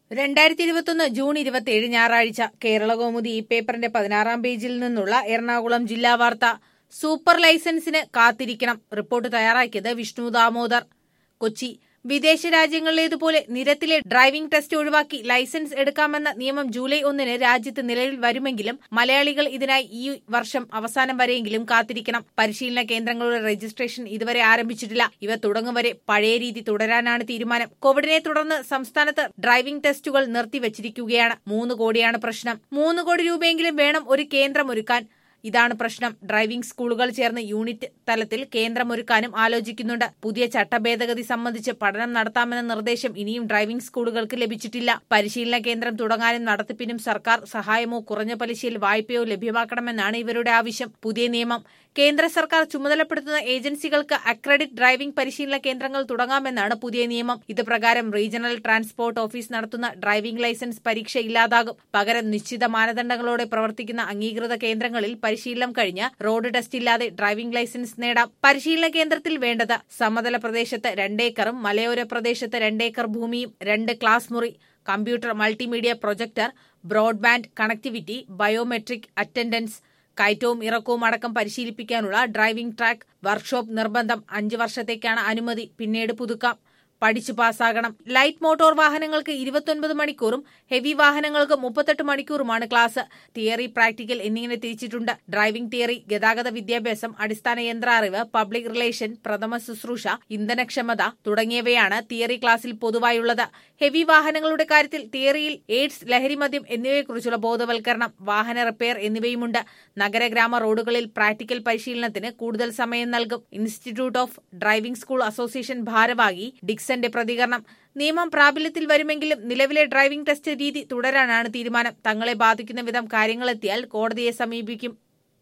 രണ്ടായിരത്തി ഇരുപത്തൊന്ന് ജൂൺ ഇരുപത്തിയേഴ് ഞായറാഴ്ച കേരളകൗമുദി ഈ പേപ്പറിന്റെ പതിനാറാം പേജിൽ നിന്നുള്ള എറണാകുളം ജില്ലാ വാർത്ത സൂപ്പർ ലൈസൻസിന് കാത്തിരിക്കണം റിപ്പോർട്ട് തയ്യാറാക്കിയത് വിഷ്ണു ദാമോദർ കൊച്ചി വിദേശ രാജ്യങ്ങളിലേതുപോലെ നിരത്തിലെ ഡ്രൈവിംഗ് ടെസ്റ്റ് ഒഴിവാക്കി ലൈസൻസ് എടുക്കാമെന്ന നിയമം ജൂലൈ ഒന്നിന് രാജ്യത്ത് നിലവിൽ വരുമെങ്കിലും മലയാളികൾ ഇതിനായി ഈ വർഷം അവസാനം വരെയെങ്കിലും കാത്തിരിക്കണം പരിശീലന കേന്ദ്രങ്ങളുടെ രജിസ്ട്രേഷൻ ഇതുവരെ ആരംഭിച്ചിട്ടില്ല ഇവ തുടങ്ങും വരെ പഴയ രീതി തുടരാനാണ് തീരുമാനം കോവിഡിനെ തുടർന്ന് സംസ്ഥാനത്ത് ഡ്രൈവിംഗ് ടെസ്റ്റുകൾ നിർത്തിവച്ചിരിക്കുകയാണ് മൂന്ന് കോടിയാണ് പ്രശ്നം മൂന്ന് കോടി രൂപയെങ്കിലും വേണം ഒരു കേന്ദ്രം ഒരുക്കാൻ ഇതാണ് പ്രശ്നം ഡ്രൈവിംഗ് സ്കൂളുകൾ ചേർന്ന് യൂണിറ്റ് തലത്തിൽ കേന്ദ്രമൊരുക്കാനും ആലോചിക്കുന്നുണ്ട് പുതിയ ചട്ടഭേദഗതി സംബന്ധിച്ച് പഠനം നടത്താമെന്ന നിർദ്ദേശം ഇനിയും ഡ്രൈവിംഗ് സ്കൂളുകൾക്ക് ലഭിച്ചിട്ടില്ല പരിശീലന കേന്ദ്രം തുടങ്ങാനും നടത്തിപ്പിനും സർക്കാർ സഹായമോ കുറഞ്ഞ പലിശയിൽ വായ്പയോ ലഭ്യമാക്കണമെന്നാണ് ഇവരുടെ ആവശ്യം പുതിയ നിയമം കേന്ദ്ര സർക്കാർ ചുമതലപ്പെടുത്തുന്ന ഏജൻസികൾക്ക് അക്രഡിറ്റ് ഡ്രൈവിംഗ് പരിശീലന കേന്ദ്രങ്ങൾ തുടങ്ങാമെന്നാണ് പുതിയ നിയമം ഇത് പ്രകാരം റീജിയണൽ ട്രാൻസ്പോർട്ട് ഓഫീസ് നടത്തുന്ന ഡ്രൈവിംഗ് ലൈസൻസ് പരീക്ഷ ഇല്ലാതാകും പകരം നിശ്ചിത മാനദണ്ഡങ്ങളോടെ പ്രവർത്തിക്കുന്ന അംഗീകൃത കേന്ദ്രങ്ങളിൽ പരിശീലനം കഴിഞ്ഞ് റോഡ് ടെസ്റ്റ് ഇല്ലാതെ ഡ്രൈവിംഗ് ലൈസൻസ് നേടാം പരിശീലന കേന്ദ്രത്തിൽ വേണ്ടത് സമതല പ്രദേശത്ത് രണ്ടേക്കറും മലയോര പ്രദേശത്ത് രണ്ടേക്കർ ഭൂമിയും രണ്ട് ക്ലാസ് മുറി computer multimedia projector broadband connectivity biometric attendance കയറ്റവും ഇറക്കവും അടക്കം പരിശീലിപ്പിക്കാനുള്ള ഡ്രൈവിംഗ് ട്രാക്ക് വർക്ക്ഷോപ്പ് നിർബന്ധം അഞ്ചു വർഷത്തേക്കാണ് അനുമതി പിന്നീട് പുതുക്കാം പഠിച്ചു പാസ്സാകണം ലൈറ്റ് മോട്ടോർ വാഹനങ്ങൾക്ക് ഇരുപത്തൊൻപത് മണിക്കൂറും ഹെവി വാഹനങ്ങൾക്ക് മുപ്പത്തെട്ട് മണിക്കൂറുമാണ് ക്ലാസ് തിയറി പ്രാക്ടിക്കൽ എന്നിങ്ങനെ തിരിച്ചിട്ടുണ്ട് ഡ്രൈവിംഗ് തിയറി ഗതാഗത വിദ്യാഭ്യാസം അടിസ്ഥാന യന്ത്രാറിവ് പബ്ലിക് റിലേഷൻ പ്രഥമ ശുശ്രൂഷ ഇന്ധനക്ഷമത തുടങ്ങിയവയാണ് തിയറി ക്ലാസ്സിൽ പൊതുവായുള്ളത് ഹെവി വാഹനങ്ങളുടെ കാര്യത്തിൽ തിയറിയിൽ എയ്ഡ്സ് ലഹരിമദ്യം എന്നിവയെക്കുറിച്ചുള്ള ബോധവൽക്കരണം വാഹന റിപ്പയർ എന്നിവയുമുണ്ട് നഗര ഗ്രാമ റോഡുകളിൽ പ്രാക്ടിക്കൽ പരിശീലനത്തിന് കൂടുതൽ സമയം നൽകും institute of driving school association ഭാരവാഹി ഡിക്സന്റെ പ്രതികരണം നിയമം പ്രാബല്യത്തിൽ വരുമെങ്കിലും നിലവിലെ ഡ്രൈവിംഗ് ടെസ്റ്റ് രീതി തുടരാനാണ് തീരുമാനം തങ്ങളെ ബാധിക്കുന്ന വിധം കാര്യങ്ങളെത്തിയാൽ കോടതിയെ സമീപിക്കും